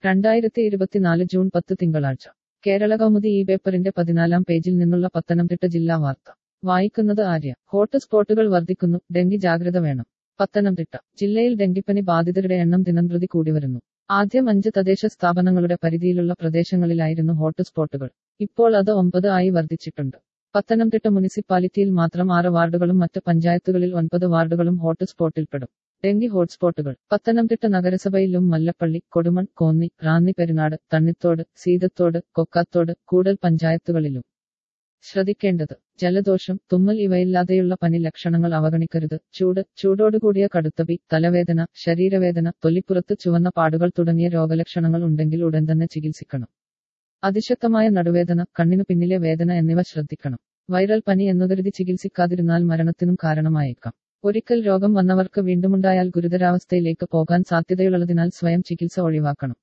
രണ്ടായിരത്തി ഇരുപത്തിനാല് ജൂൺ പത്ത് തിങ്കളാഴ്ച കേരള കൗമുദി ഈ പേപ്പറിന്റെ പതിനാലാം പേജിൽ നിന്നുള്ള പത്തനംതിട്ട ജില്ലാ വാർത്ത വായിക്കുന്നത് ആര്യ ഹോട്ട്സ്പോട്ടുകൾ വർദ്ധിക്കുന്നു ഡെങ്കി ജാഗ്രത വേണം പത്തനംതിട്ട ജില്ലയിൽ ഡെങ്കിപ്പനി ബാധിതരുടെ എണ്ണം ദിനംപ്രതി കൂടിവരുന്നു ആദ്യം അഞ്ച് തദ്ദേശ സ്ഥാപനങ്ങളുടെ പരിധിയിലുള്ള പ്രദേശങ്ങളിലായിരുന്നു ഹോട്ട്സ്പോട്ടുകൾ ഇപ്പോൾ അത് ഒമ്പത് ആയി വർദ്ധിച്ചിട്ടുണ്ട് പത്തനംതിട്ട മുനിസിപ്പാലിറ്റിയിൽ മാത്രം ആറ് വാർഡുകളും മറ്റ് പഞ്ചായത്തുകളിൽ ഒൻപത് വാർഡുകളും ഹോട്ട്സ്പോട്ടിൽപ്പെടും ഡെങ്കി ഹോട്ട്സ്പോട്ടുകൾ പത്തനംതിട്ട നഗരസഭയിലും മല്ലപ്പള്ളി കൊടുമൺ കോന്നി റാന്നി പെരുന്നാട് തണ്ണിത്തോട് സീതത്തോട് കൊക്കാത്തോട് കൂടൽ പഞ്ചായത്തുകളിലും ശ്രദ്ധിക്കേണ്ടത് ജലദോഷം തുമ്മൽ ഇവയില്ലാതെയുള്ള പനി ലക്ഷണങ്ങൾ അവഗണിക്കരുത് ചൂട് ചൂടോടുകൂടിയ കടുത്തപി തലവേദന ശരീരവേദന തൊലിപ്പുറത്ത് ചുവന്ന പാടുകൾ തുടങ്ങിയ രോഗലക്ഷണങ്ങൾ ഉണ്ടെങ്കിൽ ഉടൻ തന്നെ ചികിത്സിക്കണം അതിശക്തമായ നടുവേദന കണ്ണിനു പിന്നിലെ വേദന എന്നിവ ശ്രദ്ധിക്കണം വൈറൽ പനി എന്നുകരുതി ചികിത്സിക്കാതിരുന്നാൽ മരണത്തിനും കാരണമായേക്കാം ഒരിക്കൽ രോഗം വന്നവർക്ക് വീണ്ടുമുണ്ടായാൽ ഗുരുതരാവസ്ഥയിലേക്ക് പോകാൻ സാധ്യതയുള്ളതിനാൽ സ്വയം ചികിത്സ ഒഴിവാക്കണം